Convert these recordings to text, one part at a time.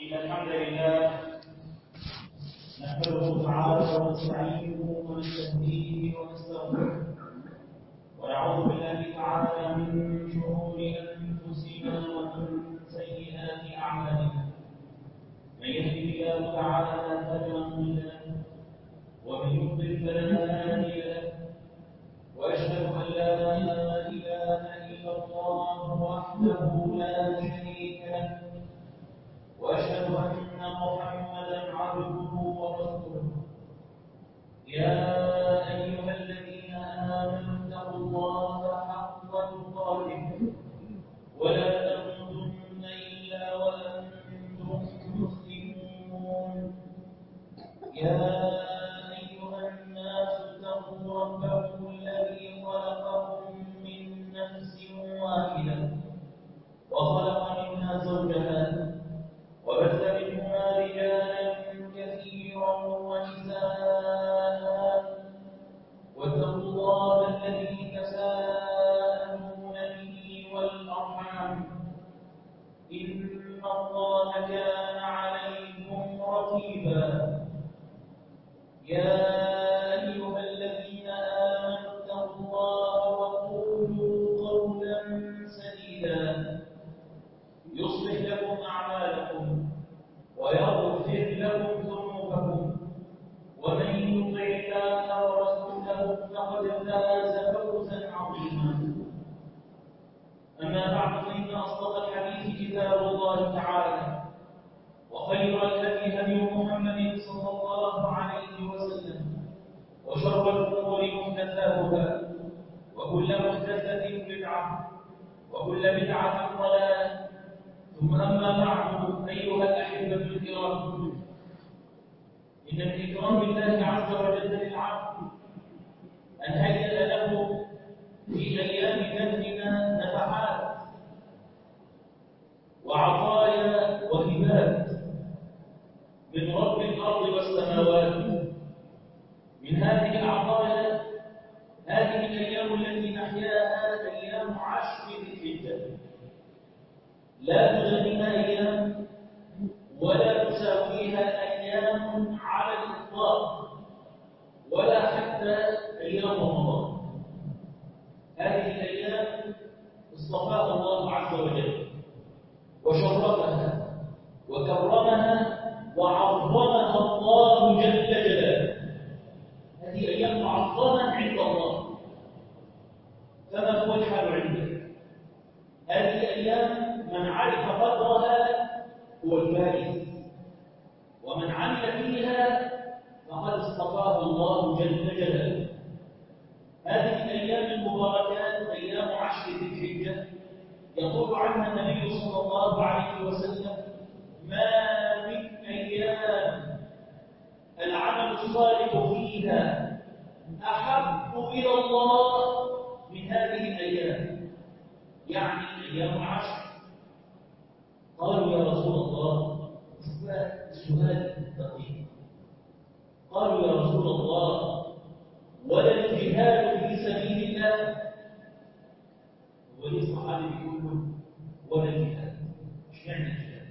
إن الحمد لله نحمده تعالى ونستعينه ونستهديه ونستغفره ونعوذ بالله تعالى من شرور أنفسنا ومن سيئات أعمالنا من يهده الله تعالى فلا مضل له ومن يضلل فلا هادي له واشهد ان لا اله الا الله وحده لا شريك له واشهد ان محمدا عبده ورسوله يا ايها الذين امنوا اتقوا الله حق تقاته ولا تموتن الا وانتم مسلمون يا ايها الناس اتقوا ربكم الذي خلقكم من نفس واحده وخلق منها زوجها وبث منهما رجالا كثيرا ونساء واتقوا الله الذي تساءلون به والارحام ان الله كان عليكم رقيبا يا ايها الذين امنوا اتقوا الله وقولوا قولا سديدا يصلح لكم أعمالكم ويغفر لكم ذنوبكم ومن يطع الله ورسوله فقد فاز فوزا عظيما أما بعد فإن أصدق الحديث كتاب الله تعالى وخير الهدي هدي محمد صلى الله عليه وسلم وشر الأمور محدثاتها وكل محدثة بدعة وكل بدعة ضلالة ثم أما بعد أيها الأحبة الكرام إن من إكرام الله عز وجل للعبد أن هيأ له في أيام دهرنا نفحات وعطايا وهبات من رب الأرض والسماوات من هذه العطايا هذه الأيام التي نحياها أيام عشر ذي الحجة لا تغنيها أيام ولا تساويها أيام على الإطلاق ولا حتى أيام رمضان هذه الأيام اصطفاها الله عز وجل وشرفها وكرمها وعظمها الله جل جلاله هذه أيام معظمة عند الله فما هو الحال عندك هذه أيام من عرف قدرها هو الفائز ومن عمل فيها فقد اصطفاه الله جل جلاله هذه الايام المباركات ايام عشر ذي الحجه يقول عنها النبي صلى الله عليه وسلم ما من ايام العمل الصالح فيها احب الى الله من هذه الايام يعني ايام العشر قالوا يا رسول الله سؤال دقيق قالوا يا رسول الله ولا الجهاد في سبيل الله ولي الصحابي بيقول ولا الجهاد ايش معنى الجهاد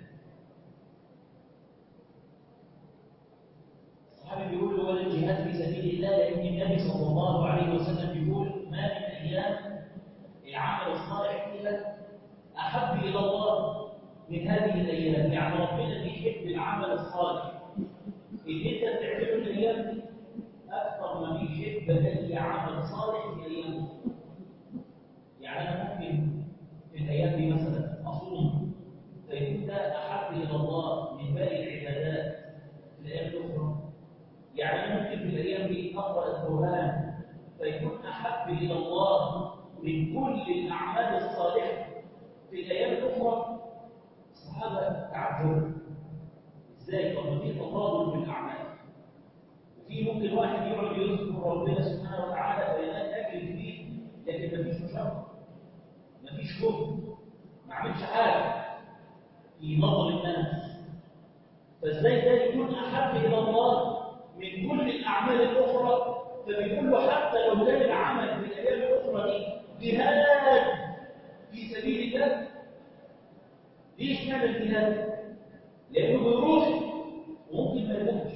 الصحابي بيقول له ولا الجهاد في سبيل الله لان النبي صلى الله عليه وسلم بيقول ما من ايام العمل الصالح فيها احب الى الله من هذه الايام يعني ربنا بيحب العمل الصالح اللي انت بتعمله الايام دي اكثر ما بيحب اي عمل صالح في ايام يعني انا ممكن في الايام دي مثلا اصوم فيكون ده احب الى الله من باقي العبادات في الايام الاخرى يعني ممكن في الايام دي اقرا القران فيكون احب الى الله من كل الاعمال الصالحه في الايام الاخرى الصحابة تعجبوا ازاي طب في تفاضل في الأعمال وفي ممكن واحد يقعد يذكر ربنا سبحانه وتعالى فينال أجر كبير لكن مفيش مشقة مفيش جهد ما عملش حاجة في نظر الناس فازاي ده يكون أحب إلى الله من كل الأعمال الأخرى فبيقول له حتى لو كان العمل في الأيام الأخرى دي جهاد في سبيل الله ليش كان الجهاد لأنه بيروح وممكن ما يموتش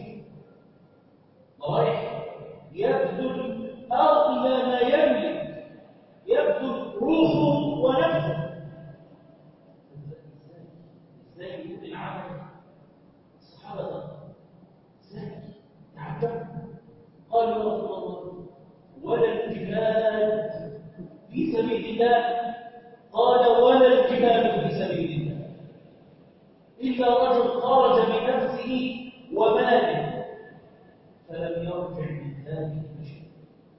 رايح يبذل أغلى ما يملك يبذل روحه ونفسه ازاي يقول العمل الصحابة ازاي تعجب قالوا يا رسول الله ولا الجهاد في سبيل الله قال ولا الجهاد في سبيل الله إلا رجل خرج بنفسه وماله فلم يرجع من ذلك بشيء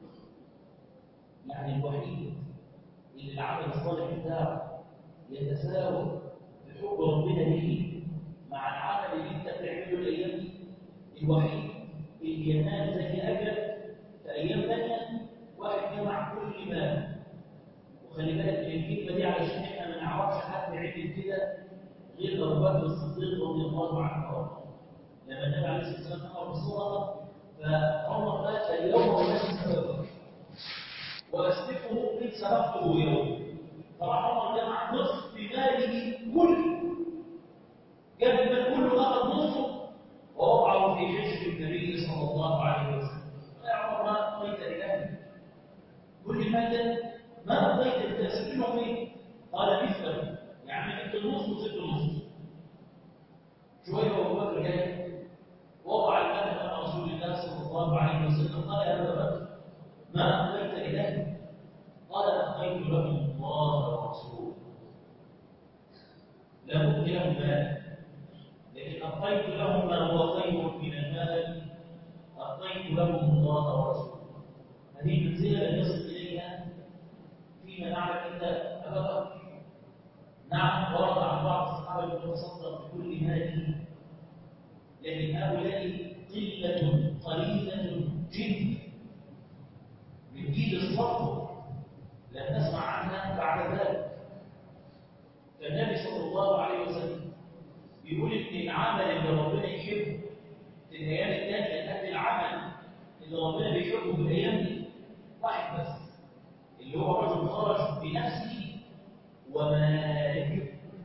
يعني الوحيد اللي العمل الصالح بتاعه يتساوى بحب ربنا ليه مع العمل اللي انت بتعمله الايام دي الوحيد اللي ينال زي اجر في ايام ثانيه واحد جمع كل مال وخلي بالك من الكلمه دي علشان احنا ما نعرفش حد عمل كده غير ابو بكر الصديق رضي الله عنه وارضاه لما النبي عليه الصلاه والسلام امر بالصدقه فعمر مات اليوم والذي سببه واسلفه ان سبقته يوم فراح عمر جمع نصف ماله كله جاب المال كله اخذ نصفه ووضعه في حجر النبي صلى الله عليه وسلم يا عمر ما قضيت لله كل المال ده ما قضيت التأسيس فيه قال مثله يعني انت النص وزدت النص شويه وابو بكر جاي وضع المال امام رسول الله صلى الله عليه وسلم قال يا ابا بكر ما أقضيت إليه قال أقضيت لهم الله ورسوله لا أبقي لهم مال لكن أقضيت لهم ما هو خير من المال أقضيت لهم الله ورسوله هذه المنزلة لم يصل إليها فيما نعلم إلا أبا بكر نعم ورد عن بعض الصحابة يتصدق بكل ماله لكن هؤلاء قلة قليلة جدا من جيل الصفوة لم نسمع عنها بعد ذلك فالنبي صلى الله عليه وسلم بيقول ان العمل اللي ربنا يحبه في الايام الثانيه قد العمل اللي ربنا بيحبه في الايام دي واحد بس اللي هو رجل خرج بنفسه وماله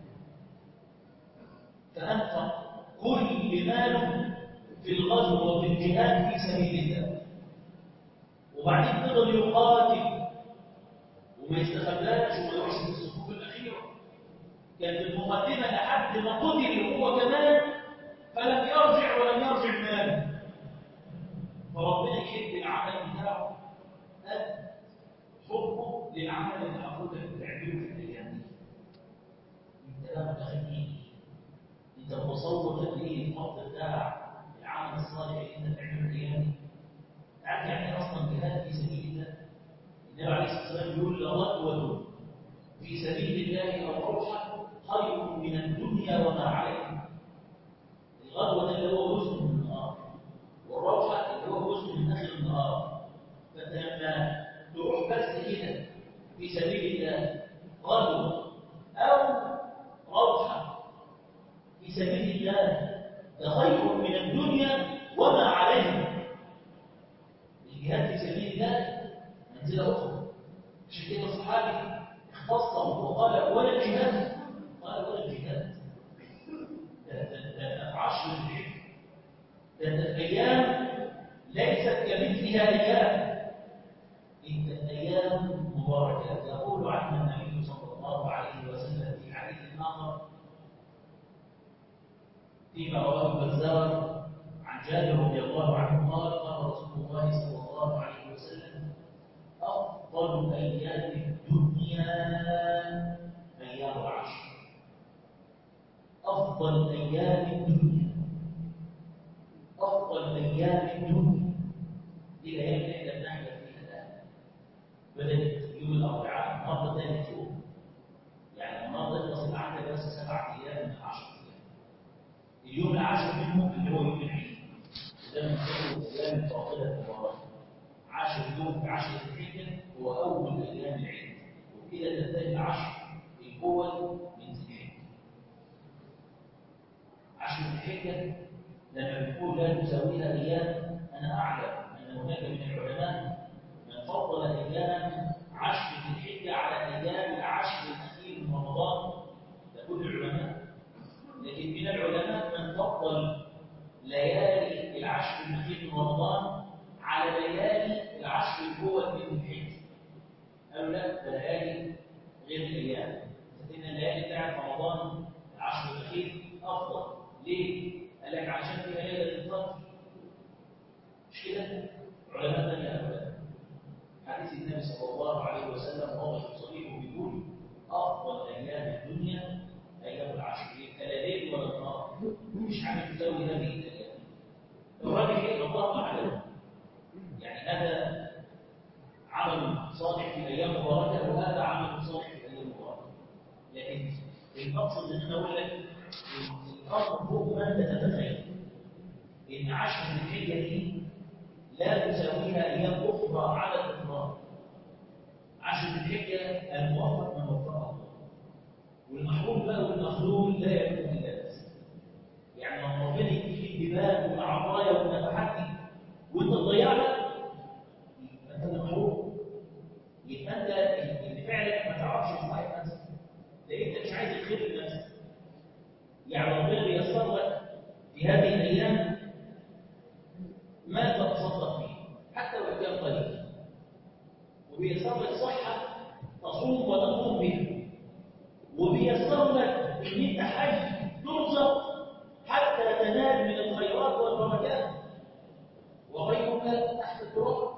فانفق كل ماله في الغزو وفي الجهاد في سبيل الله وبعدين فضل يقاتل وما يستخباش وما يروحش في الصفوف الاخيره كان في المقدمه لحد ما قتل هو كمان فلم يرجع ولم يرجع ماله فربنا يحب العمل بتاعه قد حبه للعمل اللي المفروض تعمله في الايام دي انت بقى متخيل انت متصور قد ايه الفضل بتاع العمل الصالح اللي انت بتعمله الايام دي عارف يعني اصلا جهاد في سبيل الله النبي عليه الصلاه والسلام يقول لغدوه في سبيل الله او روحه خير من الدنيا وما عليها الغدوه ده اللي هو جزء من النهار والروحه اللي هو جزء من اخر النهار فانت لما تروح بس كده في سبيل الله غدوه او روحه في سبيل الله ده خير من الدنيا وما عليها الجهاد في سبيل الله منزلة أخرى عشان كده الصحابي اختصم وقال ولا الجهاد قال ولا الجهاد ده في عشر الحج ده أيام ليست كمثلها أيام إن الأيام مباركات يقول عنها النبي صلى الله عليه وسلم في حديث آخر فيما رواه البزار عن جابر رضي الله عنه قال قال رسول الله صلى الله عليه وسلم أفضل أيام الدنيا أيام العشر أفضل أيام الدنيا أفضل أيام الدنيا دي الأيام اللي احنا بنحلم فيها الآن بدأت يوم الأربعاء النهارده ثالث يوم يعني النهارده يخلص عندك بس سبع أيام من عشر أيام اليوم العاشر منهم اللي هو يوم العيد ده من أيام الفاضلة المباركة عاشر يوم في عشر الحجة هو أول أيام العيد وكده تنتهي العشر الأول من ذي الحجة عشر الحجة لما بنقول لا تساويها أيام أنا أعلم أن هناك من العلماء من فضل أيام عشر ذي الحجة على أيام العشر الأخير من رمضان ده كل العلماء لكن من العلماء من أفضل ليالي العشر الأخير من رمضان على ليالي العشر الأول من الحج قالوا لا ده ليالي غير الأيام فإن الليالي بتاعت رمضان العشر الأخير أفضل ليه؟ قال لك عشان فيها ليلة القدر مش كده؟ علماء تانية أبدا حديث النبي صلى الله عليه وسلم وهو في صحيحه بيقول أفضل أيام الدنيا أيام العشر لا ليل ولا نهار مش حاجة تساوي هذه الأيام الراجل إيه الله أعلم يعني هذا عمل صالح في أيام مباركة وهذا عمل صالح في أيام مباركة لكن المقصد إن أنا أقول لك الأمر فوق ما أنت تتخيل إن عشر الحجة دي لا تساويها أيام أخرى على الإطلاق عشر الحجة الموفق من وفقه الله والمحروم بقى والمخلول لا يكون إلا بس يعني لما ربنا يديك الجبال والعطايا والنفحات دي وأنت تضيعها يبقى أنت اللي محروم يبقى أنت اللي فعلا ما تعرفش تصحي نفسك لأن أنت مش عايز الخير لنفسك يعني ربنا بيسر لك في هذه الأيام ما تتصدق فيه حتى لو كان قليل وبيسر لك صحة تصوم وتقوم بها وبيسر لك ان انت حج ترزق حتى تنال من الخيرات والبركات وغيرك تحت التراب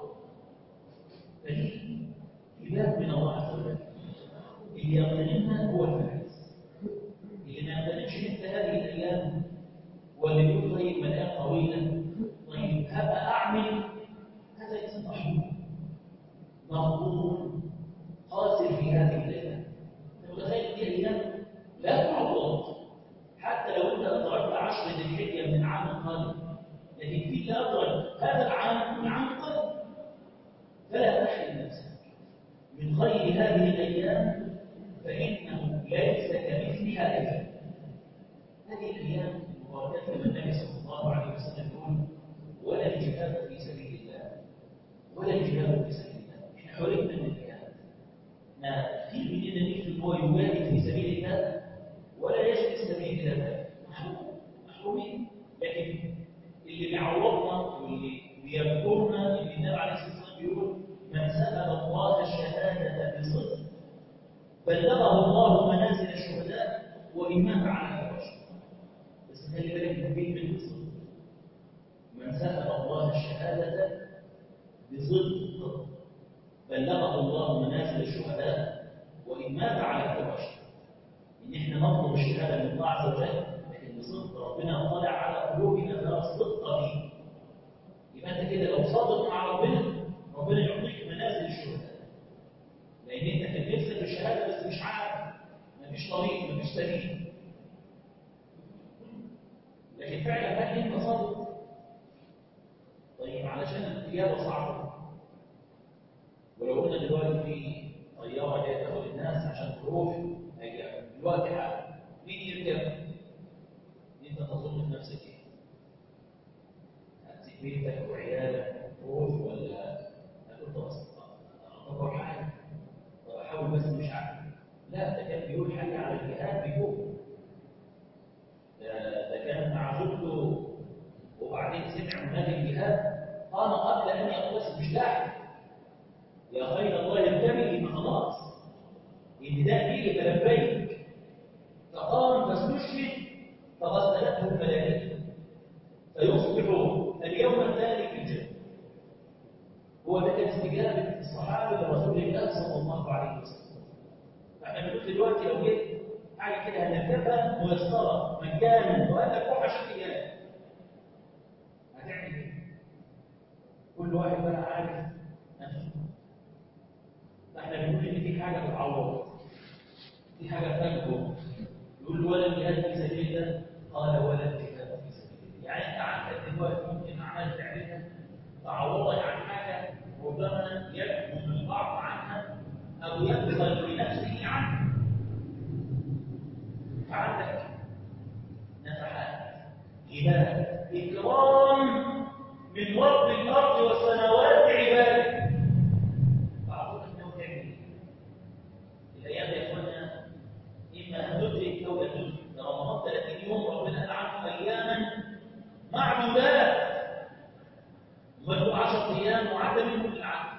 فدي هبات من الله عز وجل اللي يغتنمها هو الفائز اللي ما يغتنمش مثل هذه الايام واللي يقول طيب ما الايام طويله طيب هبقى اعمل هذا اسم محمود مغبون خاسر في هذه الايام متخيل دي ايام لا تعوض حتى لو انت ادركت عشر ذي الحجه من عام قادم لكن في اللي ادرك هذا العام من عام قادم فلا تحرم نفسك من غير هذه الايام فانه ليس كمثلها ايام هذه الايام المباركات كما النبي صلى الله عليه وسلم يقول ولا الجهاد في سبيل الله ولا الجهاد في سبيل الله احنا حرمنا من الجهاد ما كثير مننا نفسه هو يجاهد في سبيل الله ولا يجد سبيل الى ذلك محروم محرومين لكن اللي بيعوضنا واللي بيذكرنا اللي النبي عليه الصلاه والسلام بيقول من سال الله الشهاده بصدق بلغه الله منازل الشهداء وان مات على فراشه بس خلي بالك من كلمه بصدق من سال الله الشهاده بصدق بلغه الله منازل الشهداء وإن مات على فراشه إن إحنا نطلب الشهادة من الله عز وجل لكن بصدق ربنا اطلع على قلوبنا فلا صدق فيه يبقى أنت كده لو صادق مع ربنا ربنا يعطيك منازل الشهداء لأن أنت كان نفسك الشهادة بس مش عارف مفيش طريق مفيش سبيل لكن فعلا هل أنت صادق؟ طيب علشان الإجابة صعبة ولو قلنا دلوقتي في طياره جايه تاخد الناس عشان تروح دلوقتي حاجه مين يركب؟ انت تظن بنفسك ايه؟ هتسيب بيتك وعيالك وتروح ولا هتقول طب اطبق حاجه طب احاول بس مش عارف لا ده كان بيقول حاجه على الجهاد بيقول ده, ده كان مع زوجته وبعدين سمع منادي الجهاد قام قبل ان يغتسل مش لاحق يا خير الله ينتبه ما خلاص النداء فيه فلبيك فقام فاستشهد فغسلته الملائكه فيصبح اليوم الثاني في الجنه هو ده كان استجابه الصحابه لرسول الله صلى الله عليه وسلم فاحنا بنقول دلوقتي لو جيت حاجه كده هنركبها ميسره مجانا وقال لك روح عشان تجاهد هتعمل ايه؟ كل واحد بقى عارف نفسه احنا بنقول ان دي حاجه تتعوض دي حاجه تنجو يقول ولا الجهاد في سبيل الله قال ولا الجهاد في سبيل الله يعني انت عندك دلوقتي ممكن اعمال تعملها تعوضك عن حاجه ربما يكمن البعض عنها او يبخل بنفسه عنها فعندك نفحات عباد اكرام من رب الارض والسماوات عباده الايام يا اخوانا اما ان ندرك او لا ندرك رمضان 30 يوم ربنا قال عنه اياما عشرة أيام وعد منهم العام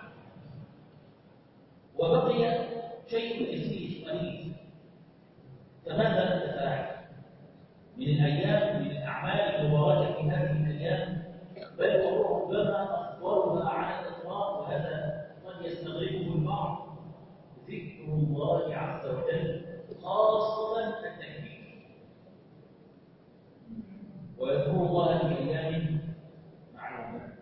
وبقي شيء يسير قليل فماذا نتفاعل من الأيام من الأعمال المباركة في هذه الأيام بل وربما أفضلها على الإطلاق وهذا قد يستغربه البعض ذكر الله عز وجل خاصة التكبير ويذكر الله في أيام معلومات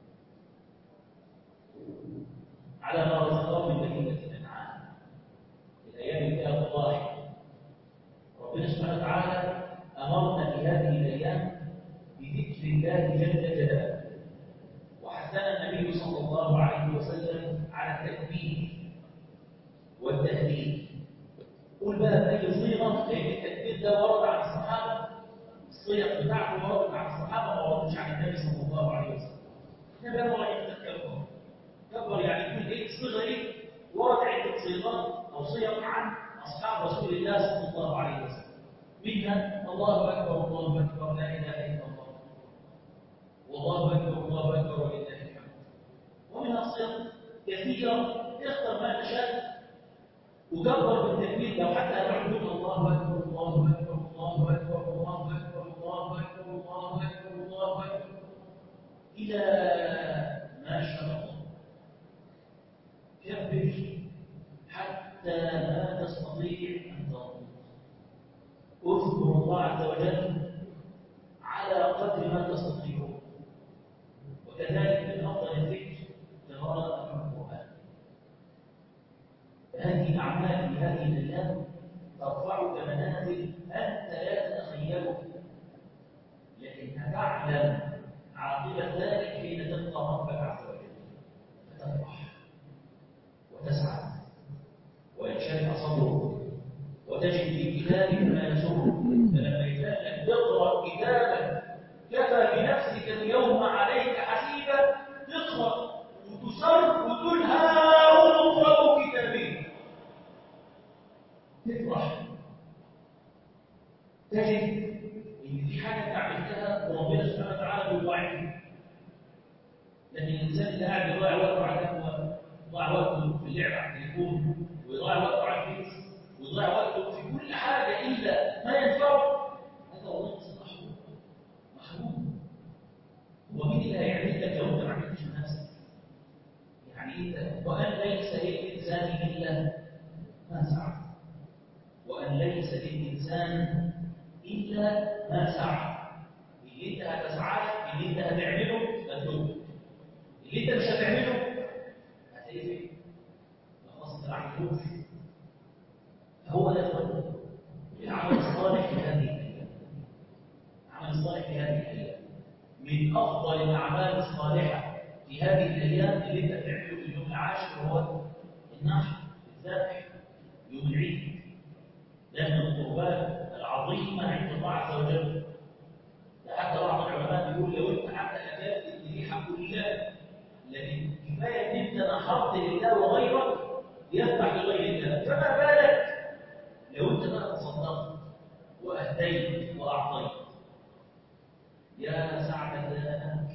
على ما رزقه من بهيمة الأنعام الأيام فيها فضائح ربنا سبحانه وتعالى أمرنا في هذه الأيام بذكر الله جل جلاله وحثنا النبي صلى الله عليه وسلم على التكبير والتهليل قل بقى بأي صيغة لأن التكبير ده ورد عن الصحابة الصيغ بتاعته وردت عن الصحابة ما وردتش عن النبي صلى الله عليه وسلم احنا بقى نوع يتذكرهم كبر يعني يكون ايه الصيغة ايه ورد عدة صيغات أو صيغ عن أصحاب رسول الله صلى الله عليه وسلم منها الله أكبر الله أكبر لا إله إلا الله والله أكبر الله أكبر ولله الحمد ومنها صيغ كثيرة اختر ما تشاء وكبر بالتكبير لو حتى تعبدون الله أكبر الله أكبر الله أكبر الله أكبر الله أكبر الله أكبر الله أكبر إلى ما شاء الله كبر حتى لا تستطيع أن تنطق اذكر الله عز وجل على قدر ما تستطيعون وكذلك من أفضل الذكر قراءة القرآن هذه الأعمال في هذه الأيام ترفعك منازل أنت لا تتخيلها لكن تعلم عاقبة ذلك حين تلقى ربك عز وجل فتفرح وتسعد وينشرح صدرك وتجد في كتابك ما يسرك فلما يتقال لك اقرا كتابك كفى بنفسك اليوم عليك حسيبا تقرا وتسر وتقول هاهم اقرأوا كتابي تفرح تجد ان دي حاجه تعملتها وربنا سبحانه وتعالى بيضاعفها لكن الانسان اللي قاعد يضيع وقته على القهوه يضيع وقته في اللعب على التليفون ويضيع وقته على الفيس ويضيع وقته في كل حاجه الا ما ينفعه هذا والله انسان محروم محروم هو مين اللي هيعمل لك لو انت ما عملتش بنفسك يعني انت وان ليس للانسان الا ما سعى وان ليس للانسان الا ما سعى اللي انت هتسعى له اللي انت هتعمله مكتوب اللي انت مش هتعمله هتلاقيه فين؟ خلاص انت ما عملتوش فهو ده الفرق العمل الصالح في هذه الايام العمل الصالح في هذه الايام من افضل الاعمال الصالحه في هذه الايام اللي انت بتعمله في اليوم العاشر هو النحر الذبح يوم العيد ده من القربان العظيمه عند الله عز وجل ده حتى بعض العلماء بيقول لو انت حتى اكلت الذبيحه كلها لكن كفايه ان انت نحرت لله وغيرك ينفع لغير الله فما بالك لو انت بقى تصدقت واهديت واعطيت يا سعد ذاك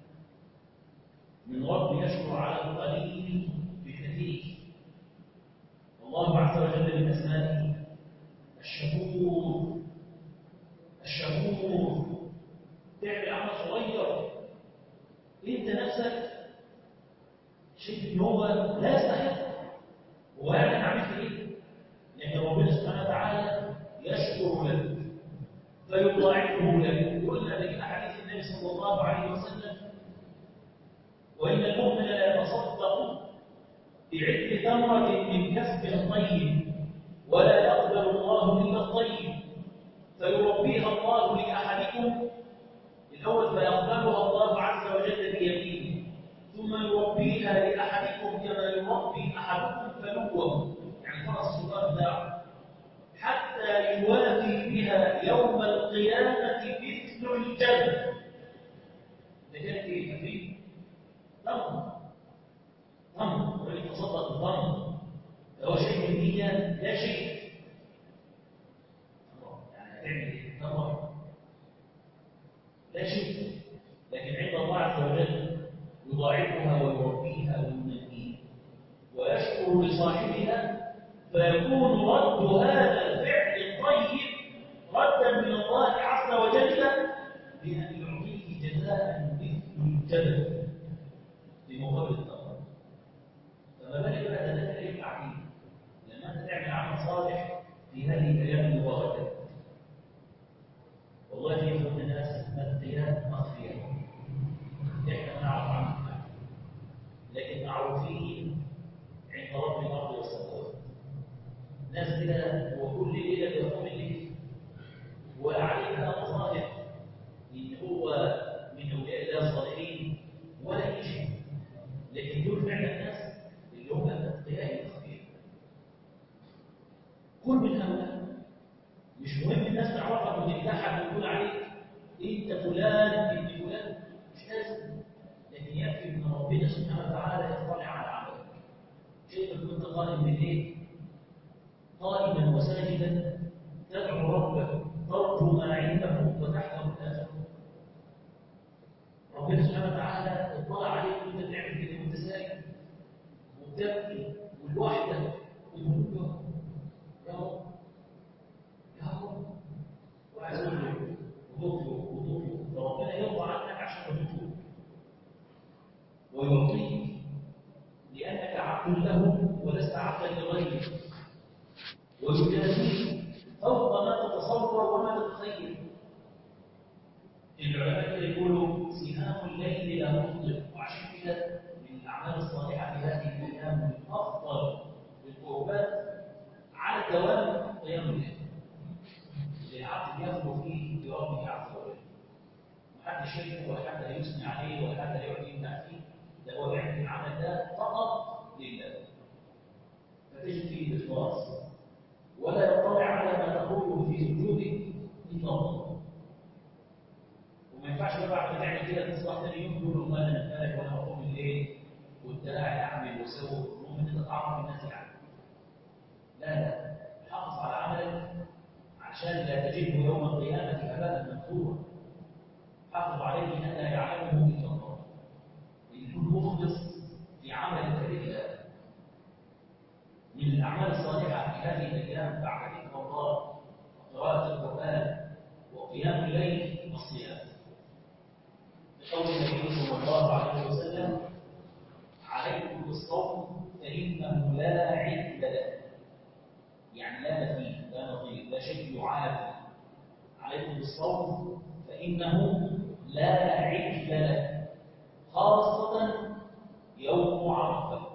من رب يشكر على القليل بكثير الله عز وجل من اسمائه الشكور الشكور تعمل عمل صغير انت نفسك شايف ان هو لا يستحق هو يعني عملت ايه؟ لان ربنا سبحانه وتعالى يشكر لك فيضاعفه لك قلنا لك حديث النبي صلى الله عليه وسلم وان المؤمن لا يتصدق بعد ثمره من كسب طيب ولا يقبل الله الا الطيب فيربيها الله لاحدكم الاول فيقبلها الله عز وجل بيمينه ثم يربيها لاحدكم كما يربي احدكم فلوه يعني فرس السلطان بتاعه حتى يوافي بها يوم القيامه مثل الجنه ده كانت ايه فيه تمر تمر الراجل تصدق بالتمر هو شيء من دي لا شيء يعني هتعمل ايه تمر لا شيء لكن عند الله عز وجل يضاعفها تشكر لصاحبها فيكون رد هذا الفعل الطيب ردا من الله عز وجل بأن يعطيه جزاء مثل الجبل بمقابل التقوى فما بالك بقى ده تكليف عقيم لما انت تعمل عمل صالح في هذه الايام المباركه والله في من الناس ماديات مخفيه احنا نعرف عنهم لكن معروفين عند رب الارض والسماوات ناس كده وكل ليله بيقوم الليل وعليها مظاهر ان هو من اولياء الله الصالحين ولا اي شيء لكن دول فعلا الناس اللي هم الاتقياء الخفيف كل من هؤلاء مش مهم الناس تعرفك وتمدحك وتقول عليك انت فلان ابن فلان مش لازم لكن يكفي ان ربنا سبحانه وتعالى يطلع على عملك شايفك كنت قائم بالليل قائما وساجدا تدعو ربك ترجو ما عنده وتحذر الاخره ربنا سبحانه وتعالى اطلع عليك وانت بتعمل كده وانت ساجد وبتبكي ولوحدك وتقول يا رب يا رب وعايز تطلب وتطلب وتطلب فربنا يرضى عنك عشان تطلب ويعطيك لانك عبد له ولست عبدا لغيره ويجازيك فوق ما تتصور وما تتخيل العلماء يقولوا سهام الليل لا تفطر وعشان كده من الاعمال الصالحه في هذه الايام من افضل القربات على الدوام قيام الليل اللي العبد يخلو فيه بربه عز وجل محدش شايفه ولا حد هيثني عليه ولا حد هيقعد يمدح فيه ده هو بيعمل العمل ده فقط لله فتجد فيه الاخلاص ولا يطلع على ما تقوله في سجوده الا الله وما ينفعش بقى بعد ما تعمل كده تصبح ثاني يوم تقول والله انا امبارح وانا بقوم الليل كنت قاعد اعمل واسوي المهم ان انت تعرف الناس يعني لا لا حافظ على عملك عشان لا تجده يوم القيامه هباء منثورا حافظ عليه ان لا يعلمه الا الله يكون مخلص في عملك لله من الاعمال الصالحه في هذه الايام بعد ذكر الله وقراءه القران وقيام الليل والصيام بقول النبي صلى الله عليه وسلم عليكم بالصوم فانه لا عد له يعني لا مثيل لا نظير لا شيء يعادل عليكم بالصوم فانه لا عد له خاصه يوم عرفه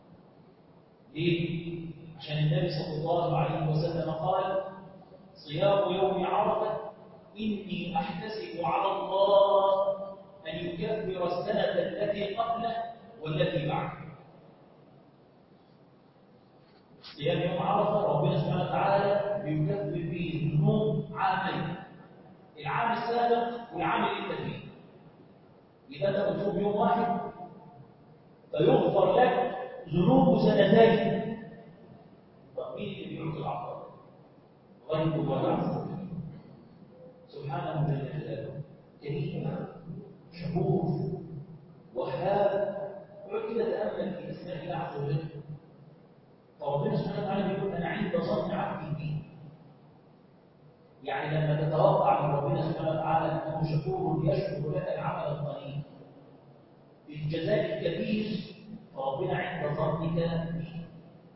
ليه عشان النبي صلى الله عليه وسلم قال صيام يوم عرفه إني أحتسب على الله أن يكفر السنة التي قبله والتي بعده صيام يوم عرفة ربنا سبحانه وتعالى بيكفر به ذنوب عامين العام السابق والعام اللي انت فيه إذا أنت بتصوم يوم واحد فيغفر لك ذنوب سنتين طب مين اللي بيعطي العطاء؟ غير الله عز وجل سبحانه جل جلاله كريم شكور وهاب اقعد كده تامل في اسماء الله عز وجل فربنا سبحانه وتعالى بيقول انا عند ظن عبدي بي يعني لما تتوقع من ربنا سبحانه وتعالى انه شكور يشكر لك العمل القليل بالجزاء الكبير فربنا عند ظنك به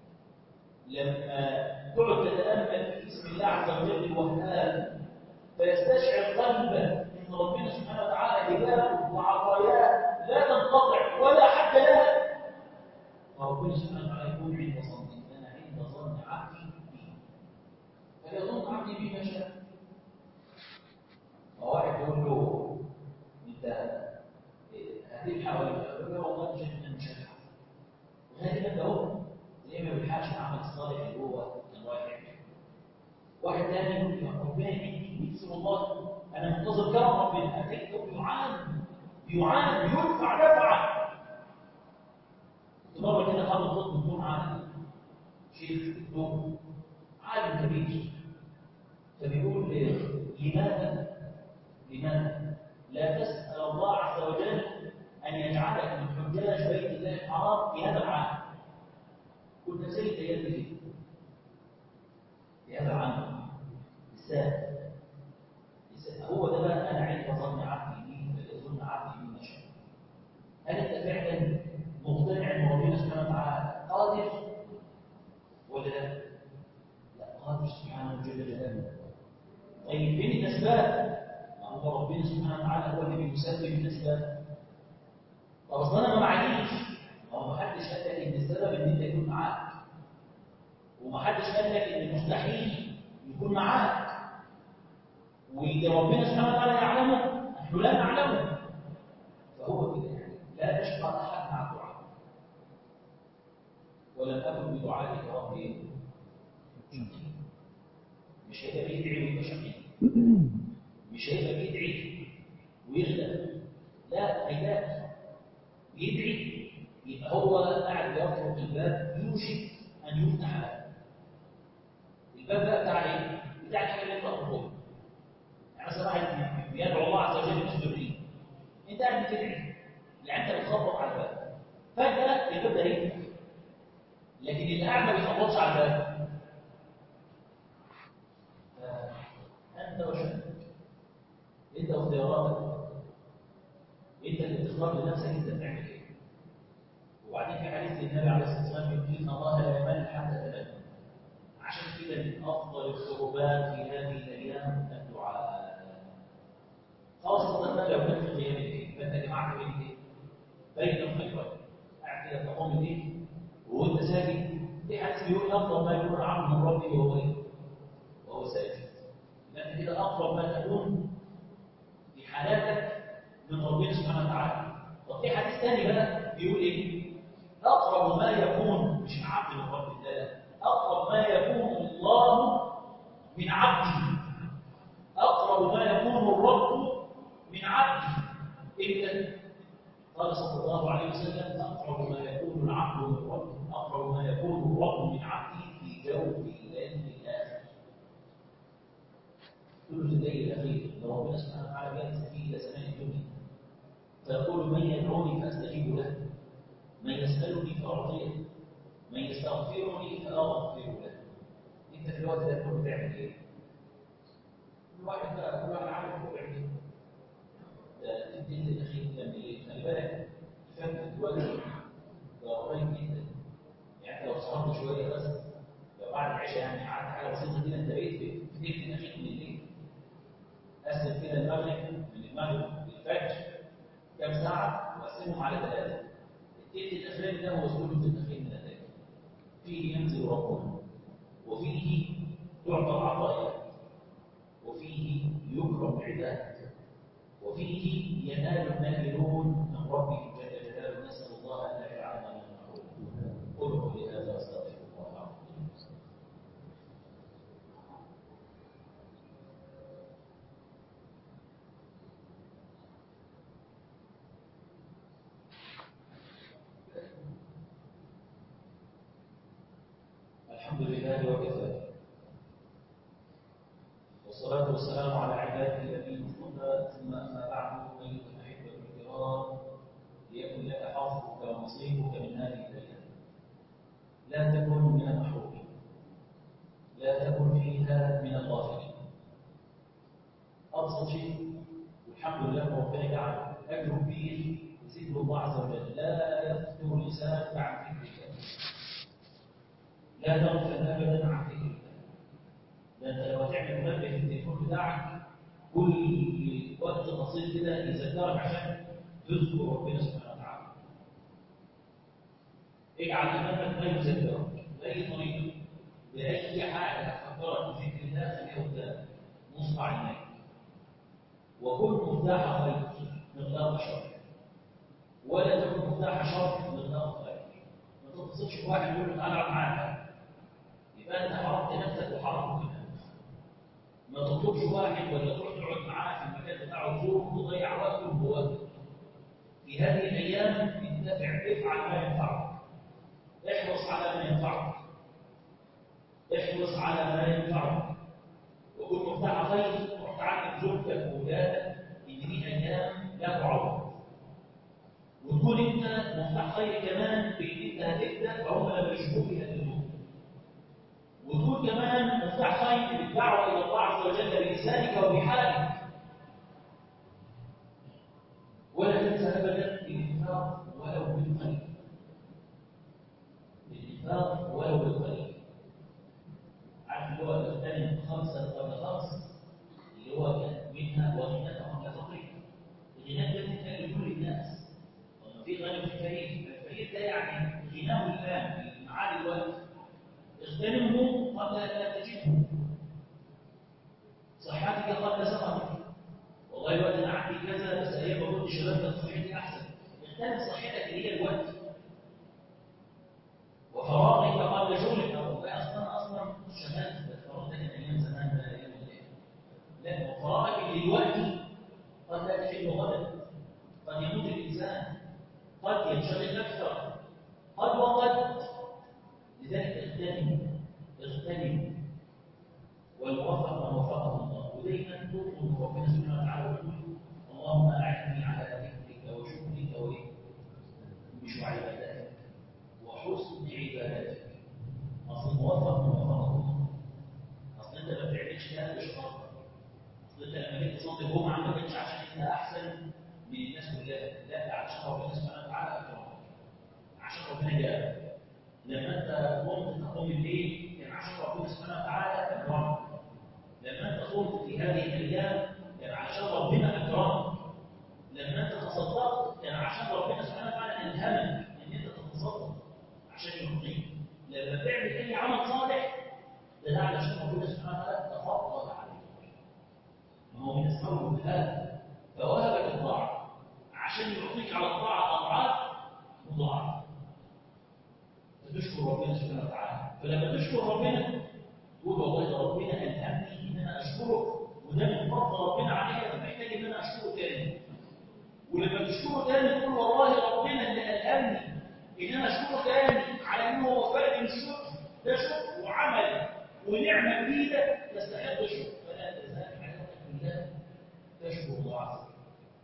لما تقعد تتامل في اسم الله عز وجل الوهاب فيستشعر قلبه ان ربنا سبحانه وتعالى هباته وعطاياه لا تنقطع ولا حد لها فربنا سبحانه وتعالى يكون عند ظني انا عند ظن عبدي بي فليظن عبدي بي ما شاء فواحد يقول له انت هتلحق ولا لا؟ يقول له والله مش انا مش هلحق غالبا ده هو ليه ما بيلحقش العمل الصالح اللي هو كان رايح واحد تاني يقول يا ربنا يهديك نفسي والله انا منتظر كرم ربنا اتيته بيعان بيعان يدفع دفعه كنت مره كده خالد خطبه الجمعه شيخ الدكتور عالم كبير فبيقول لماذا لماذا لا تسال الله عز وجل ان يجعلك من حجاج بيت الله الحرام في هذا العام كنا زي الايام دي كده في هذا العمل السهل هو ده بقى انا عند ظن عبدي بي فليظن عبدي بما شاء هل انت فعلا مقتنع ان ربنا سبحانه وتعالى قادر ولا لا؟ لا قادر سبحانه جل جلاله طيب فين الاسباب؟ ما هو ربنا سبحانه وتعالى هو اللي بيسبب الاسباب طب اصل انا ما معيش ما هو ما حدش قال لك ان السبب ان انت يكون معاك وما حدش قال لك ان المستحيل يكون معاك واللي ربنا سبحانه وتعالى يعلمه نحن لا نعلمه فهو كده يعني لا تشقى احد مع الدعاء ولم اكن بدعائك ربي مش هيبقى بيدعي ويبقى شقي مش هيبقى بيدعي ويغلب لا هيلاقي يدعي يبقى هو قاعد يطرق الباب يوشك ان يفتح له الباب بقى بتاع ايه؟ بتاع الحاجه اللي انت تطلبها يعني مثلا واحد بيدعو الله عز وجل بالسريه انت قاعد بتدعي يعني انت بتخبط على الباب فجاه الباب ده يفتح لكن اللي قاعد ما بيخبطش على الباب انت وشأنك انت واختياراتك انت اللي بتختار لنفسك انت بتعمل ايه وبعدين في حديث النبي عليه الصلاه والسلام يقول ان الله لا يمل حتى تمل عشان كده من افضل القربات في هذه الايام الدعاء خاصه بقى لو كان في قيام الليل فانت جمعت بين ايه؟ بين الخيرات قاعد كده تقوم الليل وانت ساجد في حديث بيقول افضل ما يكون العبد من ربه وهو ايه؟ وهو ساجد لان كده اقرب ما تكون في حالاتك من ربنا سبحانه وتعالى طب في حديث ثاني بقى بيقول ايه؟ اقرب ما يكون مش العبد من رب الله اقرب ما يكون الله من عبده اقرب ما يكون الرب من عبده اذا قال صلى الله عليه وسلم اقرب ما يكون العبد من ربه اقرب ما يكون الرب من عبده في جوف الليل الاخر ثلث الليل الاخير لو ربنا سبحانه وتعالى ينزل فيه الى سماء الدنيا فيقول من يدعوني فاستجيب له من يسالني فاعطيه من يستغفرني فاغفر له انت في الوقت ده تكون بتعمل ايه؟ كل واحد بقى كل واحد عارف هو بيعمل ايه ده الدين الاخير ده من ايه؟ خلي بالك فات الوقت ده قريب جدا يعني لو سهرت شويه بس لو بعد العشاء يعني قعدت حاجه بسيطه كده انت بقيت في الدين الاخير من الليل قسم كده المغرب من المغرب للفجر كم ساعة وقسمهم على ثلاثة التلت الأخراني ده هو الثلث الأخير من الليل فيه ينزل ربنا وفيه تعطى العطايا وفيه يكرم العباد وفيه ينال النائلون من ربهم جل جلاله نسأل الله أن يجعلنا من المحرومين قل قولي هذا واستغفر الله العظيم الحمد لله وكفى والصلاة والسلام على عباده الذين اصطفى ثم أما بعد أيها الأحبة الكرام ليكن لك حظك ونصيبك من هذه الأيام لا تكن من المحرومين لا تكن فيها من الغافلين أبسط شيء والحمد لله ربنا جعل أجر كبير ذكر الله عز وجل لا يفتر لسانك عن ذكر الله لا تغفل ابدا عن ذكر الله ده انت لو هتعمل منبه في التليفون بتاعك كل وقت بسيط كده يذكرك عشان تذكر ربنا سبحانه وتعالى اجعل امامك ما يذكرك باي طريقه باي حاجه تفكرك بذكر الله خليها قدامك نصب عينيك وكن مفتاح خير مغلاق شر ولا تكن مفتاح شر مغلاق خير ما تتصلش بواحد يقول له تعالى اقعد معاك يبقى انت حرمت نفسك وحرمت كمان ما تطلبش واحد ولا تروح تقعد معاه في المكان بتاعه تزوره وتضيع وقته جواه في هذه الايام انتفع افعل ما ينفعك احرص على ما ينفعك احرص على ما ينفعك وكن مفتاح خير روح تعلم زوجتك واولادك ان دي ايام لا تعوض وتكون انت مفتاح خير كمان بان انت هتبدا فهم لما يشوفوك يهددوك وتكون كمان مفتاح خير بالدعوه الى الله عز وجل بلسانك وبحالك ولا تنسى ابدا الانفاق ولو بالقليل الانفاق ولو بالقليل عارف اللي هو تغتنم خمسه قبل خمس اللي هو كان منها وغناك قبل فقرك الغناء ده انت لكل الناس وما في غني وفي فقير الفقير ده يعني غناه الان معاه دلوقتي اغتنمه قبل ان لا تجده صحتك قبل سفرك والله الوقت انا عندي كذا بس ايام ما كنت شباب كانت صحتي احسن اغتنم صحتك اللي هي الوقت وفراغك قبل شغلك او والله اصلا اصلا شغال الفراغ ده كان ايام زمان بقى ايام لا وفراغك اللي دلوقتي قد لا تحل غدا قد يموت الانسان قد ينشغل اكثر قد وقد لذلك اغتنم اغتنم والوفق من وفقه الله ودايما تطلب من ربنا سبحانه وتعالى وتقول اللهم اعني على ذكرك وشكرك وايه؟ مش وعبادتك وحسن عبادتك اصل الموفق من وفقه الله اصل انت ما بتعملش كده بشرط اصل انت لما جيت تصلي الجمعه ما كانش عشان انت احسن من الناس كلها لا ده عشان ربنا سبحانه وتعالى اكرمك عشان ربنا جابك لما انت قمت تقوم الليل كان عشان ربنا سبحانه وتعالى اكرمك لما انت قمت في هذه الايام كان عشان ربنا اكرمك لما انت تصدقت كان عشان ربنا سبحانه وتعالى الهمك ان انت تتصدق عشان يعطيك لما تعمل اي عمل صالح ده ده علشان ربنا سبحانه وتعالى تفضل عليك ما هو من اسمائه الوهاب فوهبك الطاعه عشان يعطيك على الطاعه اضعاف مضاعفه فتشكر ربنا سبحانه وتعالى فلما تشكر ربنا تقول والله ده ربنا الهمني ان انا اشكره وده من فضل ربنا عليا فمحتاج ان انا اشكره تاني ولما تشكره تاني تقول والله ربنا اللي الهمني ان انا اشكره تاني على انه وفقني الشكر ده شكر وعمل ونعمه جديده تستحق الشكر فلا تزال حياتك كلها تشكر الله عز وجل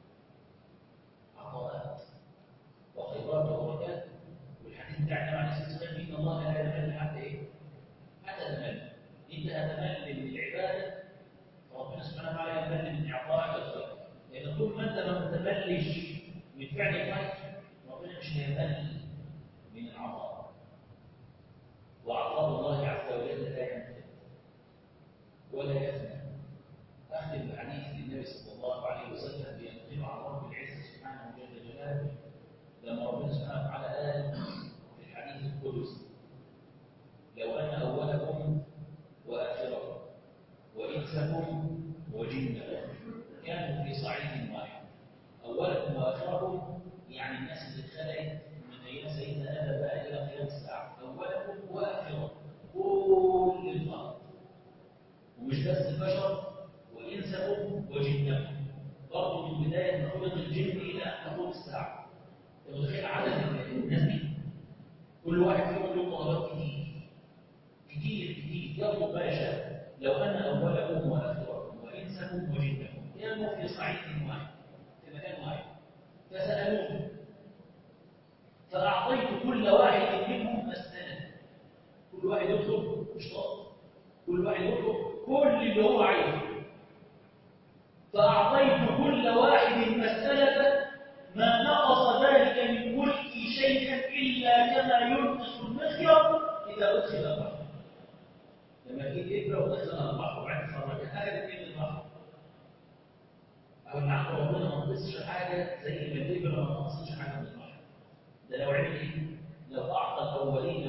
عطاءات وخيرات وبركات والحديث بتاعنا عن الاستسلام ان الله لا يمل حتى ايه؟ حتى تمل انت هتمل من العباده فربنا سبحانه وتعالى يمل من اعطائك الخير لان طول ما انت ما تتملش من فعل الخير ربنا مش هيمل من العطاء وعطاء الله عز وجل لا ينفد ولا يفنى اختم بحديث للنبي صلى الله عليه وسلم بينقل عن رب العزه سبحانه جل جلاله لما ربنا سبحانه وتعالى قال في الحديث القدسي لو ان اولكم واخركم وانسكم وجنكم كانوا في صعيد واحد اولكم واخركم يعني الناس اللي اتخلقت من ايام سيدنا ادم بقى الى قيام الساعه اولكم واخركم كل الخلق ومش بس البشر وانسكم وجنكم برضه من بدايه ما خلق الجن الى ان تقوم الساعه متخيل عدد الناس دي كل واحد فيهم له طلبات كتير كتير كتير يطلب ما يشاء لو ان اولكم واخركم وانسكم وجنكم كانوا في صعيد واحد في مكان واحد فسالوه فاعطيت كل واحد منهم مساله كل واحد يطلب مش طالب كل واحد يطلب كل اللي هو عايزه فاعطيت كل واحد مساله ما نقص ذلك من ملكي شيئا إلا كما ينقص المخيط إذا أدخل البحر لما تيجي إبرة ودخل البحر وبعدين خرجها هذا من البحر أو العقل ربنا ما نقصش حاجة زي ما الإبرة ما نقصش حاجة من البحر ده لو عمل إيه؟ لو أعطى الأولين